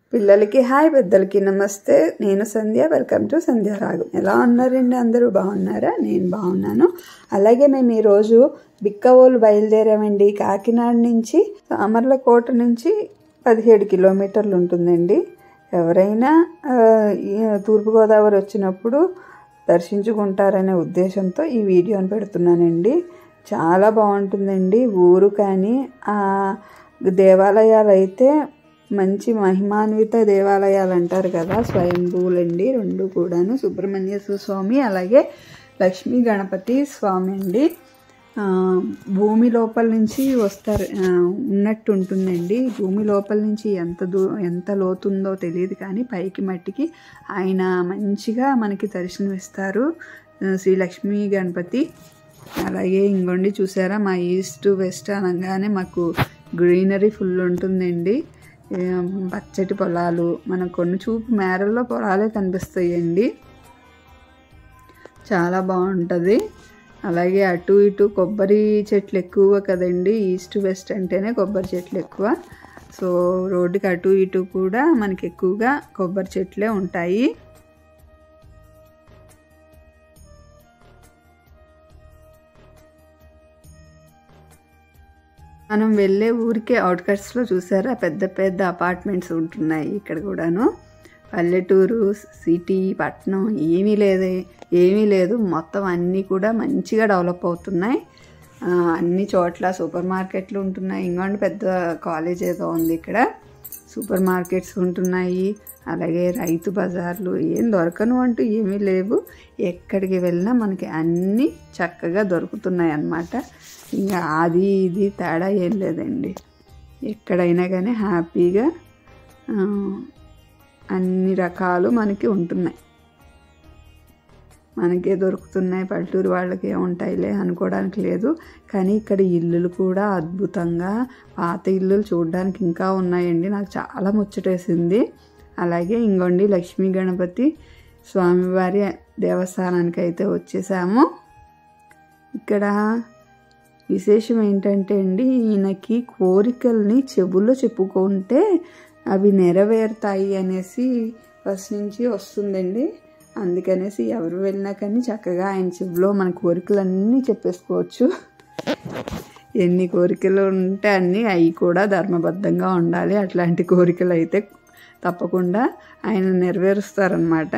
పిల్లలకి హాయ్ పెద్దలకి నమస్తే నేను సంధ్య వెల్కమ్ టు సంధ్య రాగం ఎలా ఉన్నారండి అందరూ బాగున్నారా నేను బాగున్నాను అలాగే మేము ఈరోజు బిక్కవోలు బయలుదేరామండి కాకినాడ నుంచి అమర్లకోట నుంచి పదిహేడు కిలోమీటర్లు ఉంటుందండి ఎవరైనా ఆ, ఈ తూర్పుగోదావరి వచ్చినప్పుడు దర్శించుకుంటారనే ఉద్దేశంతో ఈ వీడియోని పెడుతున్నానండి చాలా బాగుంటుందండి ఊరు కానీ ఆ దేవాలయాలు అయితే మంచి మహిమాన్విత దేవాలయాలు అంటారు కదా స్వయంభూలండి రెండు కూడాను సుబ్రహ్మణ్యేశ్వర స్వామి అలాగే లక్ష్మీ గణపతి స్వామి అండి ఆ, భూమి లోపల నుంచి వస్తారు ఆ, ఉన్నట్టు ఉంటుందండి భూమి లోపల నుంచి ఎంత దూ ఎంత లోతుందో తెలియదు కానీ పైకి మట్టికి ఆయన మంచిగా మనకి దర్శనమిస్తారు ఆ, శ్రీ లక్ష్మీ గణపతి అలాగే ఇంకోండి చూసారా మా ఈస్ట్ వెస్ట్ అనగానే మాకు గ్రీనరీ ఫుల్ ఉంటుందండి ఏం, పచ్చటి పొలాలు మన కొన్ని చూపు మేరల్లో పొలాలే కనిపిస్తాయండి చాలా బాగుంటుంది అలాగే అటు ఇటు కొబ్బరి చెట్లు ఎక్కువ కదండి ఈస్ట్ వెస్ట్ అంటేనే కొబ్బరి చెట్లు ఎక్కువ సో రోడ్డుకి అటు ఇటు కూడా మనకి ఎక్కువగా కొబ్బరి చెట్లే ఉంటాయి మనం వెళ్ళే ఊరికే అవుట్కట్స్లో చూసారా పెద్ద పెద్ద అపార్ట్మెంట్స్ ఉంటున్నాయి ఇక్కడ కూడాను పల్లెటూరు సిటీ పట్టణం ఏమీ లేదే ఏమీ లేదు మొత్తం అన్నీ కూడా మంచిగా డెవలప్ అవుతున్నాయి ఆ, అన్ని చోట్ల సూపర్ మార్కెట్లు ఉంటున్నాయి ఇంకోండి పెద్ద కాలేజ్ ఏదో ఉంది ఇక్కడ సూపర్ మార్కెట్స్ ఉంటున్నాయి అలాగే రైతు బజార్లు ఏం దొరకను అంటూ ఏమీ లేవు ఎక్కడికి వెళ్ళినా మనకి అన్నీ చక్కగా దొరుకుతున్నాయి అన్నమాట ఇంకా అది ఇది తేడా ఏం లేదండి ఎక్కడైనా కానీ హ్యాపీగా ఆ, అన్ని రకాలు మనకి ఉంటున్నాయి మనకే దొరుకుతున్నాయి పల్లెటూరు వాళ్ళకి ఏముంటాయిలే అనుకోవడానికి లేదు కానీ ఇక్కడ ఇల్లులు కూడా అద్భుతంగా పాత ఇల్లులు చూడడానికి ఇంకా ఉన్నాయండి నాకు చాలా ముచ్చటేసింది అలాగే ఇంకోండి లక్ష్మీ గణపతి స్వామివారి దేవస్థానానికి అయితే వచ్చేసాము ఇక్కడ విశేషం ఏంటంటే అండి ఈయనకి కోరికల్ని చెవుల్లో చెప్పుకుంటే అవి నెరవేరుతాయి అనేసి ఫస్ట్ నుంచి వస్తుందండి అందుకనేసి ఎవరు వెళ్ళినా కానీ చక్కగా ఆయన చెవులో మన కోరికలన్నీ చెప్పేసుకోవచ్చు ఎన్ని కోరికలు ఉంటే అన్నీ అవి కూడా ధర్మబద్ధంగా ఉండాలి అట్లాంటి కోరికలు అయితే తప్పకుండా ఆయన నెరవేరుస్తారనమాట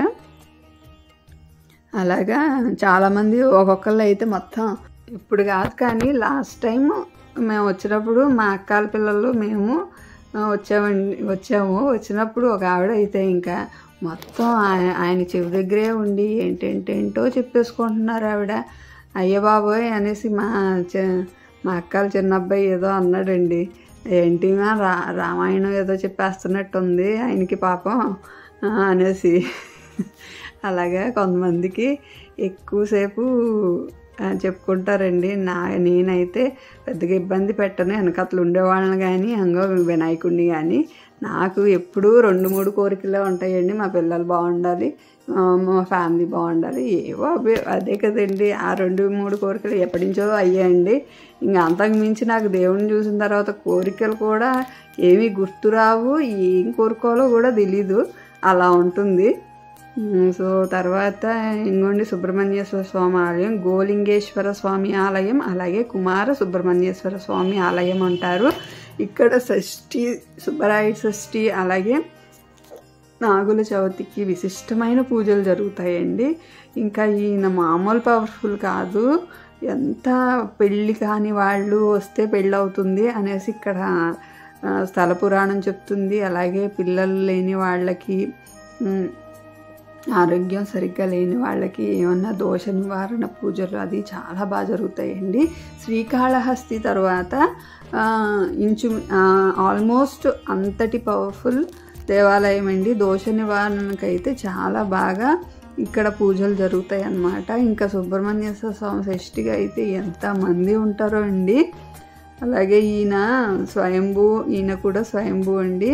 అలాగా చాలామంది ఒక్కొక్కళ్ళు అయితే మొత్తం ఇప్పుడు కాదు కానీ లాస్ట్ టైం మేము వచ్చినప్పుడు మా అక్కల పిల్లలు మేము ఆ, వచ్చామండి వచ్చాము వచ్చినప్పుడు ఒక ఆవిడ అయితే ఇంకా మొత్తం ఆయన ఆయన చెవి దగ్గరే ఉండి ఏంటేంటేంటో చెప్పేసుకుంటున్నారు ఆవిడ అయ్య బాబోయ్ అనేసి మా చి- మా అక్కల చిన్న అబ్బాయి ఏదో అన్నాడండి ఏంటి మా రా రామాయణం ఏదో చెప్పేస్తున్నట్టు ఉంది ఆయనకి పాపం ఆ, అనేసి అలాగా కొంతమందికి ఎక్కువసేపు ఆ, చెప్పుకుంటారండి నా నేనైతే పెద్దగా ఇబ్బంది పెట్టను వెనకతలు ఉండేవాళ్ళని కానీ అంగో వినాయకుడిని కానీ నాకు ఎప్పుడూ రెండు మూడు కోరికలే ఉంటాయండి మా పిల్లలు బాగుండాలి ఆ, మా ఫ్యామిలీ బాగుండాలి ఏవో అవే అదే కదండి ఆ రెండు మూడు కోరికలు ఎప్పటి నుంచో అయ్యాయండి ఇంకా అంతకు మించి నాకు దేవుణ్ణి చూసిన తర్వాత కోరికలు కూడా ఏమీ గుర్తురావు ఏం కోరుకోవాలో కూడా తెలీదు అలా ఉంటుంది ఉమ్, సో తర్వాత ఇంకోండి సుబ్రహ్మణ్యేశ్వర స్వామి ఆలయం గోలింగేశ్వర స్వామి ఆలయం అలాగే కుమార సుబ్రహ్మణ్యేశ్వర స్వామి ఆలయం అంటారు ఇక్కడ షష్ఠి సుబ్బరాయ షష్ఠి అలాగే నాగుల చవితికి విశిష్టమైన పూజలు జరుగుతాయండి ఇంకా ఈయన మామూలు పవర్ఫుల్ కాదు ఎంత పెళ్ళి కాని వాళ్ళు వస్తే పెళ్ళి అవుతుంది అనేసి ఇక్కడ ఆ, స్థల పురాణం చెప్తుంది అలాగే పిల్లలు లేని వాళ్ళకి ఉమ్, ఆరోగ్యం సరిగ్గా లేని వాళ్ళకి ఏమన్నా దోష నివారణ పూజలు అది చాలా బాగా జరుగుతాయండి శ్రీకాళహస్తి తర్వాత ఆ, ఇంచు ఆల్మోస్ట్ అంతటి పవర్ఫుల్ దేవాలయం అండి దోష నివారణకైతే చాలా బాగా ఇక్కడ పూజలు జరుగుతాయి అన్నమాట ఇంకా సుబ్రహ్మణ్యేశ్వర స్వామి షష్ఠిగా అయితే ఎంతమంది ఉంటారో అండి అలాగే ఈయన స్వయంభూ ఈయన కూడా స్వయంభూ అండి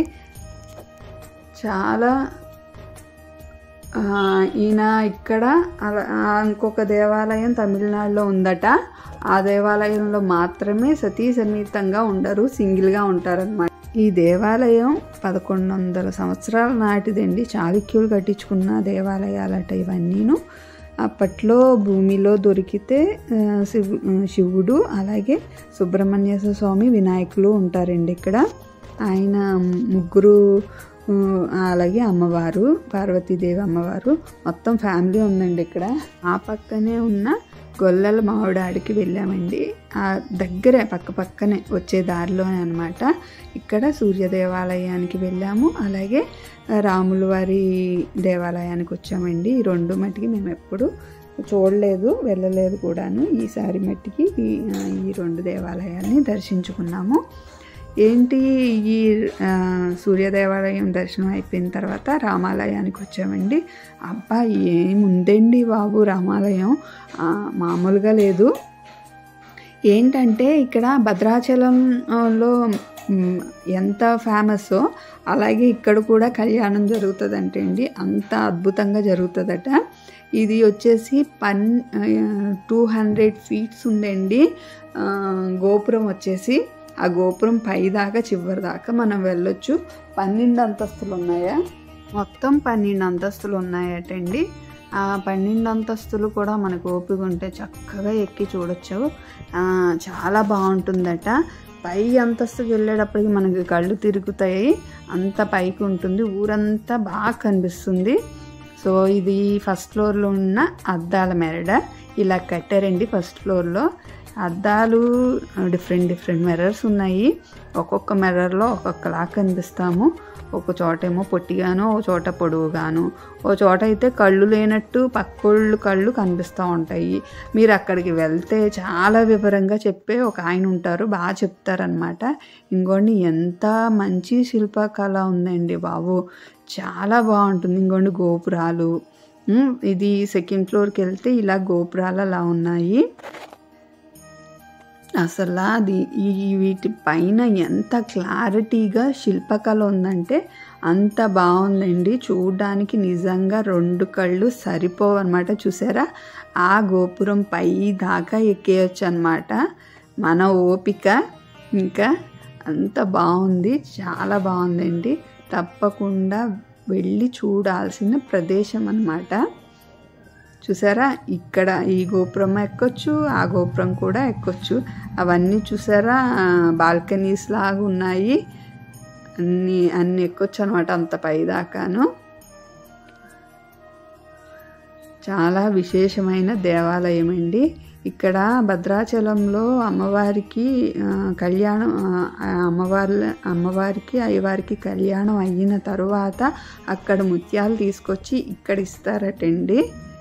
చాలా ఆ, ఈయన ఇక్కడ అలా- ఆ, ఇంకొక దేవాలయం తమిళనాడులో ఉందట ఆ దేవాలయంలో మాత్రమే సతీ సమేతంగా ఉండరు సింగిల్గా ఉంటారనమాట ఈ దేవాలయం పదకొండు వందల సంవత్సరాల నాటిదండి చాళుక్యులు కట్టించుకున్న దేవాలయాలట ఇవన్నీను అప్పట్లో భూమిలో దొరికితే ఆ, శివు శివుడు అలాగే సుబ్రహ్మణ్యేశ్వర స్వామి వినాయకులు ఉంటారండి ఇక్కడ ఆయన ముగ్గురు ఆ, అలాగే అమ్మవారు పార్వతీదేవి అమ్మవారు మొత్తం ఫ్యామిలీ ఉందండి ఇక్కడ ఆ పక్కనే ఉన్న గొల్లల మామిడాడికి వెళ్ళామండి ఆ దగ్గరే పక్క పక్కనే వచ్చే దారిలోనే అనమాట ఇక్కడ సూర్య దేవాలయానికి వెళ్ళాము అలాగే రాముల వారి దేవాలయానికి వచ్చామండి ఈ రెండు మట్టికి మేము ఎప్పుడు చూడలేదు వెళ్ళలేదు కూడాను ఈసారి మట్టికి ఈ ఈ రెండు దేవాలయాల్ని దర్శించుకున్నాము ఏంటి ఈ ఆ, సూర్య దేవాలయం దర్శనం అయిపోయిన తర్వాత రామాలయానికి వచ్చామండి అబ్బా ఏముందండి బాబు రామాలయం ఆ, మామూలుగా లేదు ఏంటంటే ఇక్కడ భద్రాచలంలో మ్, ఎంత ఫేమస్ అలాగే ఇక్కడ కూడా కళ్యాణం జరుగుతుందంటే అండి అంత అద్భుతంగా జరుగుతుందట ఇది వచ్చేసి పన్ టూ హండ్రెడ్ ఫీట్స్ ఉందండి ఆ, గోపురం వచ్చేసి ఆ గోపురం పై దాకా చివరి దాకా మనం వెళ్ళొచ్చు పన్నెండు అంతస్తులు ఉన్నాయా మొత్తం పన్నెండు అంతస్తులు ఉన్నాయటండి ఆ పన్నెండు అంతస్తులు కూడా మనకు ఓపిక ఉంటే చక్కగా ఎక్కి చూడొచ్చు ఆ, చాలా బాగుంటుందట పై అంతస్తుకి వెళ్ళేటప్పటికి మనకి కళ్ళు తిరుగుతాయి అంత పైకి ఉంటుంది ఊరంతా బాగా కనిపిస్తుంది సో ఇది ఫస్ట్ ఫ్లోర్లో ఉన్న అద్దాల మెరడ ఇలా కట్టారండి ఫస్ట్ ఫ్లోర్లో అద్దాలు డిఫరెంట్ డిఫరెంట్ మిర్రర్స్ ఉన్నాయి ఒక్కొక్క మిర్రర్లో ఒక్కొక్కలా కనిపిస్తాము ఒక చోట ఏమో పొట్టిగాను ఒక చోట పొడవుగాను ఓ చోట అయితే కళ్ళు లేనట్టు పక్కోళ్ళు కళ్ళు కనిపిస్తూ ఉంటాయి మీరు అక్కడికి వెళ్తే చాలా వివరంగా చెప్పే ఒక ఆయన ఉంటారు బాగా చెప్తారనమాట ఇంకోండి ఎంత మంచి శిల్పకళ ఉందండి బాబు చాలా బాగుంటుంది ఇంకోండి గోపురాలు ఉమ్, ఇది సెకండ్ ఫ్లోర్కి వెళ్తే ఇలా గోపురాలు అలా ఉన్నాయి అసలు అది ఈ వీటి పైన ఎంత క్లారిటీగా శిల్పకళ ఉందంటే అంత బాగుందండి చూడడానికి నిజంగా రెండు కళ్ళు సరిపోవన్నమాట చూసారా ఆ గోపురం పై దాకా ఎక్కేయచ్చు అనమాట మన ఓపిక ఇంకా అంత బాగుంది చాలా బాగుందండి తప్పకుండా వెళ్ళి చూడాల్సిన ప్రదేశం అన్నమాట చూసారా ఇక్కడ ఈ గోపురం ఎక్కొచ్చు ఆ గోపురం కూడా ఎక్కొచ్చు అవన్నీ చూసారా బాల్కనీస్ లాగా ఉన్నాయి అన్ని అన్ని ఎక్కొచ్చు అనమాట అంత పైదాకాను చాలా విశేషమైన దేవాలయం అండి ఇక్కడ భద్రాచలంలో అమ్మవారికి ఆ, కళ్యాణం ఆ, అమ్మవార్ల అమ్మవారికి అయ్యవారికి కళ్యాణం అయిన తరువాత అక్కడ ముత్యాలు తీసుకొచ్చి ఇక్కడ ఇస్తారటండి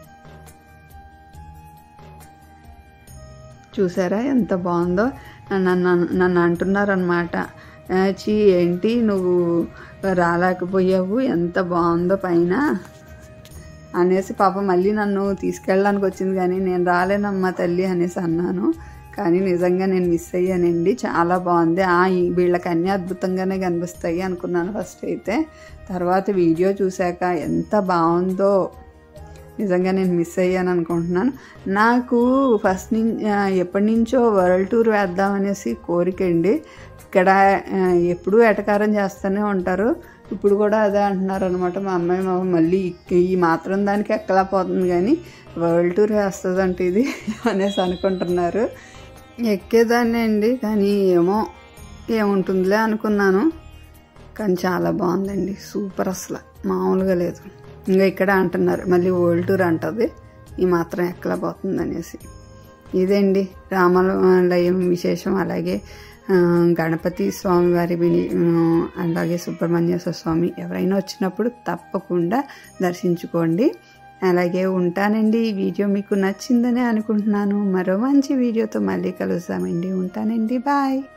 చూసారా ఎంత బాగుందో నన్ను నన్ను అంటున్నారనమాట చీ ఏంటి నువ్వు రాలేకపోయావు ఎంత బాగుందో పైన అనేసి పాప మళ్ళీ నన్ను తీసుకెళ్ళడానికి వచ్చింది కానీ నేను రాలేనమ్మా తల్లి అనేసి అన్నాను కానీ నిజంగా నేను మిస్ అయ్యానండి చాలా బాగుంది ఆ ఈ- వీళ్ళకి అన్నీ అద్భుతంగానే కనిపిస్తాయి అనుకున్నాను ఫస్ట్ అయితే తర్వాత వీడియో చూశాక ఎంత బాగుందో నిజంగా నేను మిస్ అయ్యాను అనుకుంటున్నాను నాకు ఫస్ట్ నుంచి ఎప్పటి నుంచో వరల్డ్ టూర్ వేద్దామనేసి కోరిక అండి ఇక్కడ ఆ, ఎప్పుడూ ఎటకారం చేస్తూనే ఉంటారు ఇప్పుడు కూడా అదే అంటున్నారు అనమాట మా అమ్మాయి మా మళ్ళీ ఈ- ఈ మాత్రం దానికి ఎక్కలేకపోతుంది కానీ వరల్డ్ టూర్ వేస్తుందంటే ఇది అనేసి అనుకుంటున్నారు ఎక్కేదాన్ని అండి కానీ ఏమో ఏముంటుందిలే అనుకున్నాను కానీ చాలా బాగుందండి సూపర్ అసలు మామూలుగా లేదు ఇంకా ఇక్కడ అంటున్నారు మళ్ళీ వరల్డ్ టూర్ అంటుంది ఈ మాత్రం ఎక్కలేకపోతుంది అనేసి ఇదండి రామాలయం విశేషం అలాగే ఆ, గణపతి స్వామి వారి విని ఆ, అలాగే సుబ్రహ్మణ్యేశ్వర స్వామి ఎవరైనా వచ్చినప్పుడు తప్పకుండా దర్శించుకోండి అలాగే ఉంటానండి ఈ వీడియో మీకు నచ్చిందని అనుకుంటున్నాను మరో మంచి వీడియోతో మళ్ళీ కలుస్తామండి ఉంటానండి బాయ్